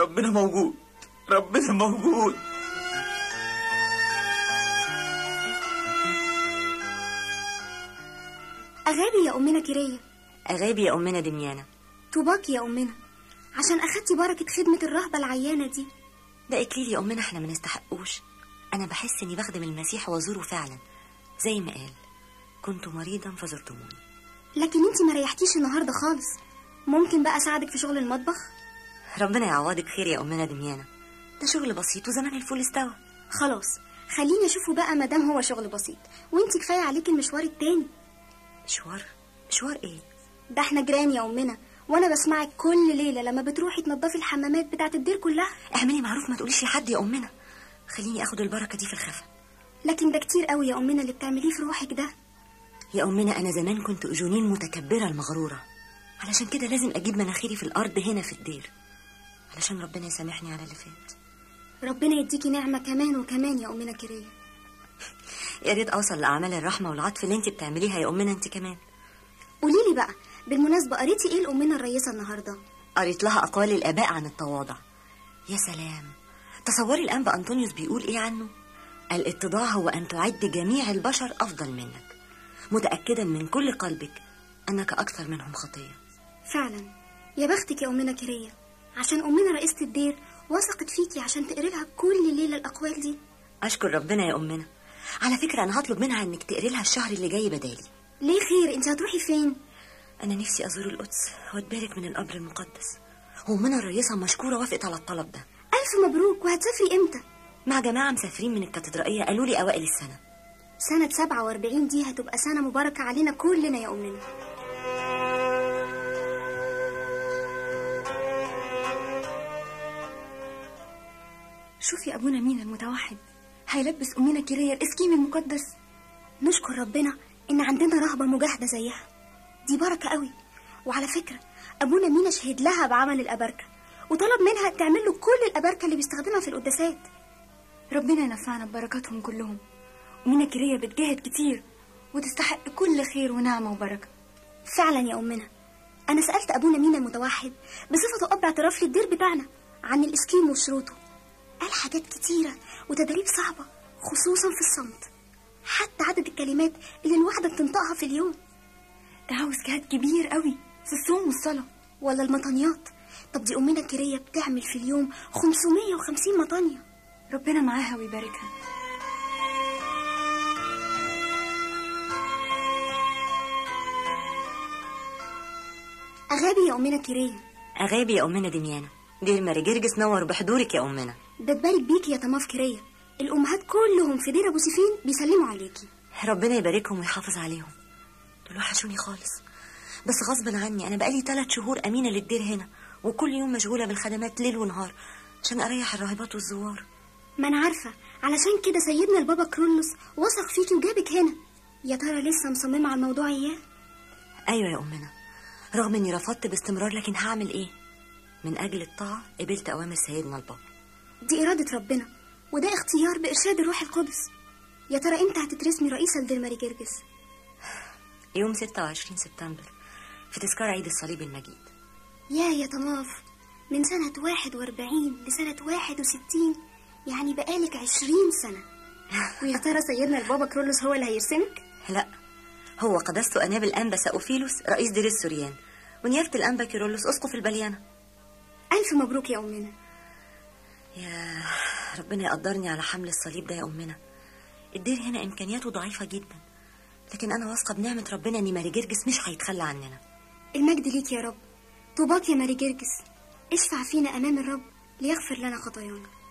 ربنا موجود ربنا موجود أغابي يا أمنا كيرية أغابي يا أمنا دميانة طوباكي يا أمنا عشان أخدتي بركة خدمة الرهبة العيانة دي ده إكليل يا أمنا إحنا ما نستحقوش أنا بحس إني بخدم المسيح وأزوره فعلا زي ما قال كنت مريضا فزرتموني لكن انتي ما ريحتيش النهاردة خالص ممكن بقى أساعدك في شغل المطبخ ربنا يعوضك خير يا أمنا دميانة ده شغل بسيط وزمان الفول استوى خلاص خليني أشوفه بقى مادام هو شغل بسيط وانتي كفاية عليك المشوار التاني مشوار مشوار إيه ده احنا جيران يا أمنا وأنا بسمعك كل ليلة لما بتروحي تنضفي الحمامات بتاعة الدير كلها اعملي معروف ما تقوليش لحد يا أمنا خليني أخد البركة دي في الخفا لكن ده كتير قوي يا أمنا اللي بتعمليه في روحك ده يا أمنا أنا زمان كنت أجونين متكبرة المغرورة علشان كده لازم أجيب مناخيري في الأرض هنا في الدير علشان ربنا يسامحني على اللي فات ربنا يديكي نعمة كمان وكمان يا أمنا كيرية يا ريت أوصل لأعمال الرحمة والعطف اللي أنت بتعمليها يا أمنا أنت كمان قوليلي بقى بالمناسبة قريتي ايه الأمنا الرئيسة النهاردة قريت لها أقوال الآباء عن التواضع يا سلام تصوري الأنبا أنطونيوس بيقول إيه عنه الاتضاع هو أن تعد جميع البشر أفضل منك متأكدا من كل قلبك أنك أكثر منهم خطية فعلا يا بختك يا أمنا كيرية عشان أمنا رئيسة الدير وثقت فيكي عشان تقري لها كل ليلة الأقوال دي أشكر ربنا يا أمنا على فكرة أنا هطلب منها إنك تقري لها الشهر اللي جاي بدالي ليه خير انت هتروحي فين أنا نفسي أزور القدس وأتبارك من القبر المقدس وأمنا الرئيسة مشكورة وافقت على الطلب ده ألف مبروك وهتسافري امتى مع جماعة مسافرين من الكاتدرائية قالوا لي أوائل السنة سنة 47 دي هتبقى سنة مباركة علينا كلنا يا أمنا شوف يا أبونا مين المتوحد هيلبس أمنا كيريا الإسكيم المقدس نشكر ربنا إن عندنا رهبة مجاهدة زيها دي بركة قوي وعلى فكرة أبونا مينا شهد لها بعمل الأبركة وطلب منها تعمل له كل الأبركة اللي بيستخدمها في القداسات ربنا ينفعنا ببركاتهم كلهم أمنا كيريا بتجاهد كتير وتستحق كل خير ونعمة وبركة فعلا يا أمنا أنا سألت أبونا مينا المتوحد بصفته أب اعتراف للدير بتاعنا عن الإسكيم وشروطه قال حاجات كتيرة وتدريب صعبة خصوصا في الصمت حتى عدد الكلمات اللي الواحدة بتنطقها في اليوم ده عاوز جهاد كبير قوي في الصوم والصلاة ولا المطانيات طب دي أمنا كيرية بتعمل في اليوم 550 مطانية ربنا معاها ويباركها أغابي يا أمنا كيرية أغابي يا أمنا دميانة دير ماري جرجس نور بحضورك يا أمنا ده تبارك بيكي يا طماف كيرية الأمهات كلهم في دير أبو سيفين بيسلموا عليكي ربنا يباركهم ويحافظ عليهم دول وحشوني خالص بس غصبا عني أنا بقالي ثلاث شهور أمينة للدير هنا وكل يوم مشغولة بالخدمات ليل ونهار عشان أريح الراهبات والزوار ما أنا عارفة علشان كده سيدنا البابا كرولوس وثق فيكي وجابك هنا يا ترى لسه مصممة على الموضوع إياه أيوة يا أمنا رغم إني رفضت باستمرار لكن هعمل إيه من أجل الطاعة قبلت أوامر سيدنا البابا دي إرادة ربنا وده اختيار بإرشاد الروح القدس يا ترى إمتى هتترسمي رئيسة لدير ماري جرجس يوم 26 سبتمبر في تذكار عيد الصليب المجيد يا يا طماف من سنة واحد واربعين لسنة واحد وستين يعني بقالك عشرين سنة ويا ترى سيدنا البابا كرولوس هو اللي هيرسمك؟ لا هو قداسته أناب الأنبا سأوفيلوس رئيس دير السوريان ونيافة الأنبا كيرولوس أسقف البليانة ألف مبروك يا أمنا يا ربنا يقدرني على حمل الصليب ده يا أمنا الدير هنا إمكانياته ضعيفة جدا لكن أنا واثقة بنعمة ربنا إن ماري جرجس مش هيتخلى عننا المجد ليك يا رب طوباك يا ماري جرجس اشفع فينا أمام الرب ليغفر لنا خطايانا